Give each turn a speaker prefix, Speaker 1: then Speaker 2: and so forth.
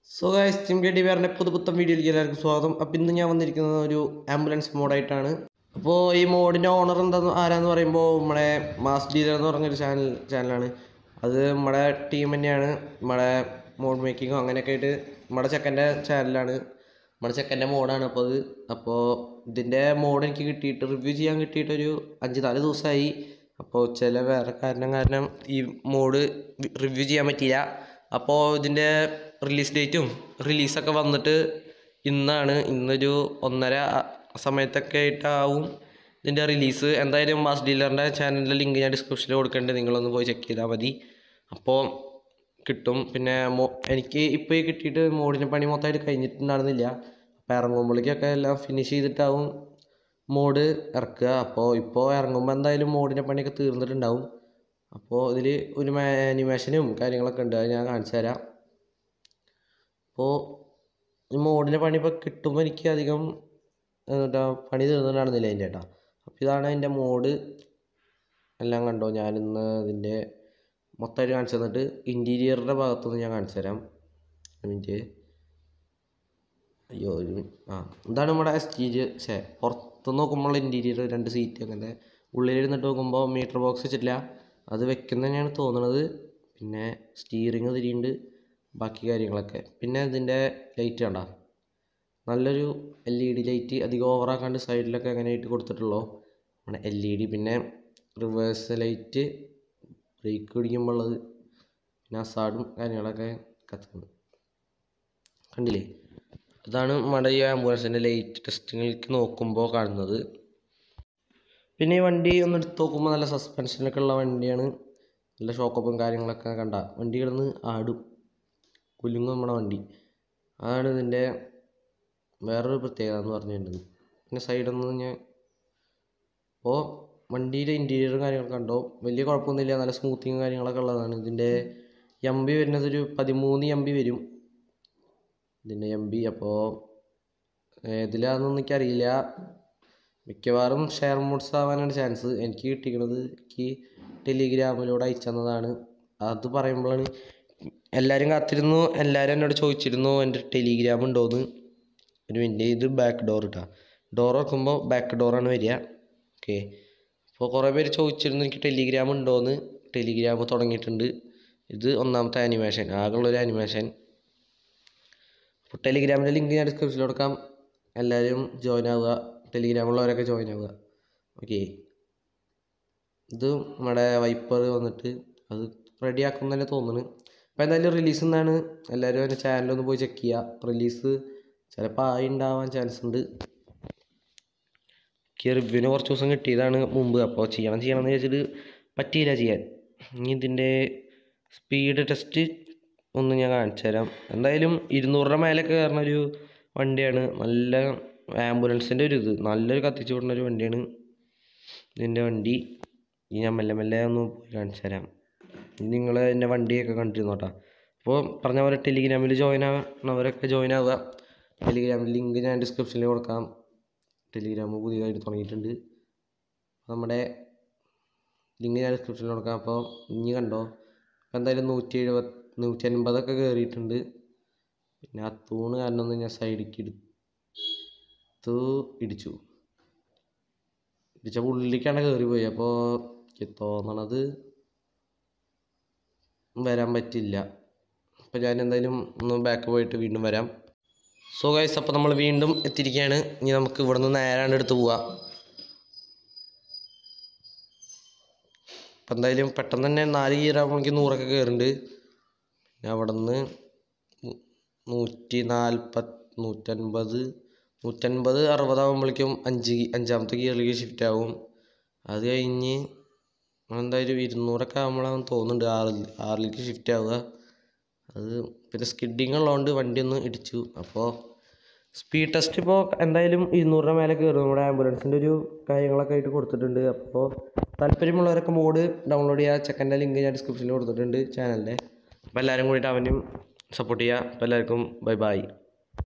Speaker 1: so guys Jim K T വിആറിൻ്റെ പുതുപുത്തൻ വീഡിയോയിലേക്ക് എല്ലാവർക്കും സ്വാഗതം അപ്പോൾ ഇന്ന് ഞാൻ വന്നിരിക്കുന്നത് ഒരു ആംബുലൻസ് മോഡായിട്ടാണ് അപ്പോൾ ഈ മോഡിൻ്റെ ഓണർ എന്താന്ന് ആരാന്ന് പറയുമ്പോൾ നമ്മുടെ മാസ് ഡീലർ എന്ന് പറഞ്ഞൊരു ചാനൽ ചാനലാണ് അത് നമ്മുടെ ടീം തന്നെയാണ് നമ്മുടെ മോഡ് മേക്കിങ്ങും അങ്ങനെയൊക്കെ ആയിട്ട് നമ്മുടെ ചെക്കൻ്റെ ചാനലാണ് നമ്മുടെ ചെക്കൻ്റെ മോഡാണ് അപ്പോൾ അത് അപ്പോൾ ഇതിൻ്റെ മോഡ് എനിക്ക് കിട്ടിയിട്ട് റിവ്യൂ ചെയ്യാൻ കിട്ടിയിട്ട് ഒരു അഞ്ച് നാല് ദിവസമായി അപ്പോൾ ചില വേറെ കാരണം കാരണം ഈ മോഡ് റിവ്യൂ ചെയ്യാൻ പറ്റിയില്ല അപ്പോൾ ഇതിൻ്റെ റിലീസ് ഡേറ്റും റിലീസൊക്കെ വന്നിട്ട് ഇന്നാണ് ഇന്നൊരു ഒന്നര ആ സമയത്തൊക്കെ ആയിട്ടാവും ഇതിൻ്റെ റിലീസ് എന്തായാലും മാസ് ഡീലറിൻ്റെ ചാനലിൻ്റെ ലിങ്ക് ഞാൻ ഡിസ്ക്രിപ്ഷനിൽ കൊടുക്കുന്നുണ്ട് നിങ്ങളൊന്ന് പോയി ചെക്ക് ചെയ്താൽ മതി അപ്പോൾ കിട്ടും പിന്നെ മോ എനിക്ക് ഇപ്പോൾ ഈ കിട്ടിയിട്ട് മോഡിൻ്റെ പണി മൊത്തമായിട്ട് കഴിഞ്ഞിട്ടുണ്ടായിരുന്നില്ല അപ്പോൾ ഇറങ്ങുമ്പോഴേക്കൊക്കെ എല്ലാം ഫിനിഷ് ചെയ്തിട്ടാവും മോഡ് ഇറക്കുക അപ്പോൾ ഇപ്പോൾ ഇറങ്ങുമ്പോൾ എന്തായാലും മോഡിൻ്റെ പണിയൊക്കെ തീർന്നിട്ടുണ്ടാവും അപ്പോൾ ഇതിൽ ഒരു ആനിമേഷനും കാര്യങ്ങളൊക്കെ ഉണ്ട് അത് ഞാൻ കാണിച്ചു തരാം അപ്പോൾ ഈ മോഡിൻ്റെ പണി ഇപ്പോൾ കിട്ടുമ്പോൾ എനിക്ക് അധികം എന്താ പണി തീർന്നിട്ടുണ്ടായിരുന്നില്ല അതിൻ്റെ ഏട്ടാ അപ്പോൾ ഇതാണ് അതിൻ്റെ മോഡ് എല്ലാം കണ്ടോ ഞാനിന്ന് ഇതിൻ്റെ മൊത്തമായിട്ട് കാണിച്ചു തന്നിട്ട് ഇൻറ്റീരിയറിൻ്റെ ഭാഗത്തുനിന്ന് ഞാൻ കാണിച്ചു തരാം ഒരു മിനിറ്റ് അയ്യോ ഒരു മിനിറ്റ് ആ ഇതാണ് നമ്മുടെ എക്സ്റ്റീരിയർ ഛേ പുറത്ത് നോക്കുമ്പോൾ ഇൻറ്റീരിയർ രണ്ട് സീറ്റ് അങ്ങനെ ഉള്ളിലിരുന്നിട്ട് നോക്കുമ്പോൾ മീറ്റർ ബോക്സ് വെച്ചിട്ടില്ല അത് വെക്കുന്ന തന്നെയാണ് തോന്നുന്നത് പിന്നെ സ്റ്റീറിങ് തിരിയുണ്ട് ബാക്കി കാര്യങ്ങളൊക്കെ പിന്നെ ഇതിൻ്റെ ലൈറ്റ് കണ്ട നല്ലൊരു എൽ ഇ ഡി ലൈറ്റ് അധികം ഓവറാക്കാണ്ട് സൈഡിലൊക്കെ അങ്ങനെ ആയിട്ട് കൊടുത്തിട്ടുള്ളൂ നമ്മുടെ എൽ ഇ ഡി പിന്നെ റിവേഴ്സ് ലൈറ്റ് ബ്രേക്ക് പിടിക്കുമ്പോൾ ഉള്ളത് പിന്നെ അസാഡും കാര്യങ്ങളൊക്കെ കത്തുന്നത് കണ്ടില്ലേ അതാണ് നമ്മുടെ ഈ ആംബുലൻസിൻ്റെ ലൈറ്റ് ടെസ്റ്റിങ്ങിലേക്ക് നോക്കുമ്പോൾ കാണുന്നത് പിന്നെ ഈ വണ്ടി ഒന്ന് എടുത്ത് നോക്കുമ്പോൾ നല്ല സസ്പെൻഷനൊക്കെ ഉള്ള വണ്ടിയാണ് നല്ല ഷോക്കപ്പും കാര്യങ്ങളൊക്കെ കണ്ട വണ്ടി കിടന്ന് ആടും കുലുങ്ങും നമ്മുടെ വണ്ടി അതാണ് ഇതിൻ്റെ വേറൊരു പ്രത്യേകത എന്ന് പറഞ്ഞിട്ടുണ്ടെങ്കിൽ പിന്നെ സൈഡിൽ നിന്ന് ഞാൻ അപ്പോൾ വണ്ടിയുടെ ഇൻറ്റീരിയറും കാര്യങ്ങളൊക്കെ കണ്ടോ വലിയ കുഴപ്പമൊന്നുമില്ല നല്ല സ്മൂത്തിങ്ങും കാര്യങ്ങളൊക്കെ ഉള്ളതാണ് ഇതിൻ്റെ എം ബി വരുന്നത് ഒരു പതിമൂന്ന് എം ബി വരും ഇതിൻ്റെ എം ബി അപ്പോൾ ഏതിലാണെന്നൊന്നും എനിക്കറിയില്ല മിക്കവാറും ഷെയർ മോഡ്സ് ആവാനാണ് ചാൻസ് എനിക്ക് കിട്ടിയിരിക്കുന്നത് എനിക്ക് ടെലിഗ്രാമിലൂടെ അയച്ചു തന്നതാണ് അത് പറയുമ്പോഴാണ് എല്ലാവരും കാത്തിരുന്നു എല്ലാവരും എന്നോട് ചോദിച്ചിരുന്നു എൻ്റെ ടെലിഗ്രാം ഉണ്ടോയെന്ന് ഒരു മിനിറ്റ് ഇത് ബാക്ക് ഡോർ ഇട്ടാ ഡോർ തുറക്കുമ്പോൾ ബാക്ക് ഡോറാണ് വരിക ഓക്കെ അപ്പോൾ കുറേ പേര് ചോദിച്ചിരുന്നു എനിക്ക് ടെലിഗ്രാം ഉണ്ടോയെന്ന് ടെലിഗ്രാം തുടങ്ങിയിട്ടുണ്ട് ഇത് ഒന്നാമത്തെ ആനിമേഷൻ ആകെയുള്ളൊരു ആനിമേഷൻ അപ്പോൾ ടെലിഗ്രാമിൻ്റെ ലിങ്ക് ഞാൻ ഡിസ്ക്രിപ്ഷനിൽ കൊടുക്കാം എല്ലാവരും ജോയിൻ ആവുക ടെലിഗ്രാമുള്ളവരൊക്കെ ജോയിൻ ആവുക ഓക്കെ ഇത് നമ്മുടെ വൈപ്പർ വന്നിട്ട് അത് റെഡി ആക്കും തന്നെ തോന്നുന്നു അപ്പോൾ എന്തായാലും റിലീസ് എന്നാണ് എല്ലാവരും എൻ്റെ ചാനലൊന്ന് പോയി ചെക്ക് ചെയ്യുക റിലീസ് ചിലപ്പോൾ ആയി ഉണ്ടാവാൻ ചാൻസ് ഉണ്ട് എനിക്ക് റിവ്യൂവിന് കുറച്ച് ദിവസം കിട്ടിയതാണ് മുമ്പ് അപ്പോൾ ചെയ്യണം ചെയ്യണം എന്ന് വിചാരിച്ചിട്ട് പറ്റിയില്ല ചെയ്യാൻ ഇനി ഇതിൻ്റെ സ്പീഡ് ടെസ്റ്റ് ഒന്ന് ഞാൻ കാണിച്ചു തരാം എന്തായാലും ഇരുന്നൂറിൻ്റെ മേലൊക്കെ കയറുന്ന ഒരു വണ്ടിയാണ് നല്ല ആംബുലൻസിൻ്റെ ഒരു ഇത് നല്ലൊരു കത്തിച്ചു വിടുന്ന ഒരു വണ്ടിയാണ് ഇതിൻ്റെ വണ്ടി ഇനി ഞാൻ മെല്ലെ മെല്ലെ ഒന്ന് പോയി കാണിച്ചു തരാം ഇനി നിങ്ങൾ എൻ്റെ വണ്ടിയൊക്കെ കണ്ടിരുന്നോട്ടാ അപ്പോൾ പറഞ്ഞ പോലെ ടെലിഗ്രാമിൽ ജോയിൻ ആവുന്നവരൊക്കെ ജോയിൻ ആവുക ടെലിഗ്രാമിൽ ലിങ്ക് ഞാൻ ഡിസ്ക്രിപ്ഷനിൽ കൊടുക്കാം ടെലിഗ്രാം പുതിയതായിട്ട് തുടങ്ങിയിട്ടുണ്ട് നമ്മുടെ ലിങ്ക് ഞാൻ ഡിസ്ക്രിപ്ഷനിൽ കൊടുക്കാം അപ്പോൾ ഇനി കണ്ടോ അപ്പോൾ എന്തായാലും നൂറ്റി എഴുപത് നൂറ്റി അൻപതൊക്കെ കയറിയിട്ടുണ്ട് പിന്നെ ആ തൂണ് കാരണം ഒന്ന് ഞാൻ സൈഡിലേക്ക് എടുത്തു ഇടിച്ചു ഇടിച്ച ഉള്ളിലേക്കാണ് കയറി പോയി അപ്പോൾ എനിക്ക് തോന്നണത് വരാൻ പറ്റില്ല അപ്പോൾ ഞാൻ എന്തായാലും ഒന്ന് ബാക്ക് പോയിട്ട് വീണ്ടും വരാം സോ ഗൈസ് അപ്പോൾ നമ്മൾ വീണ്ടും എത്തിയിരിക്കുകയാണ് ഇനി നമുക്ക് ഇവിടെ നിന്ന് നേരാണ്ട് എടുത്ത് പോവാം അപ്പം എന്തായാലും പെട്ടെന്ന് തന്നെ നാല് ഗിയറാകുമ്പോഴേക്ക് നൂറൊക്കെ കയറുന്നുണ്ട് പിന്നെ അവിടെ നിന്ന് നൂറ്റി നാൽപ്പത് നൂറ്റൻപത് നൂറ്റൻപത് അറുപതാകുമ്പോഴേക്കും അഞ്ച് അഞ്ചാമത്തെ ഗിയറിലേക്ക് ഷിഫ്റ്റ് ആവും അത് കഴിഞ്ഞ് എന്തായാലും ഇരുന്നൂറൊക്കെ ആകുമ്പോഴാണെന്ന് തോന്നുന്നുണ്ട് ആറിൽ ആറിലേക്ക് ഷിഫ്റ്റ് ആവുക അത് പിന്നെ സ്കിഡിങ് ഉള്ളതുകൊണ്ട് വണ്ടി ഒന്ന് ഇടിച്ചു അപ്പോൾ സ്പീഡ് ടെസ്റ്റ് ഇപ്പോൾ എന്തായാലും ഇരുന്നൂറിന് മേലെ കയറും നമ്മുടെ ആംബുലൻസിൻ്റെ ഒരു കാര്യങ്ങളൊക്കെ ആയിട്ട് കൊടുത്തിട്ടുണ്ട് അപ്പോൾ താല്പര്യമുള്ളവരൊക്കെ മോഡ് ഡൗൺലോഡ് ചെയ്യുക ചെക്കൻ്റെ ലിങ്ക് ഞാൻ ഡിസ്ക്രിപ്ഷനിൽ കൊടുത്തിട്ടുണ്ട് ചാനലിൻ്റെ അപ്പോൾ എല്ലാവരും കൂടിയിട്ട് അവനും സപ്പോർട്ട് ചെയ്യുക അപ്പോൾ എല്ലാവർക്കും ബൈ ബൈ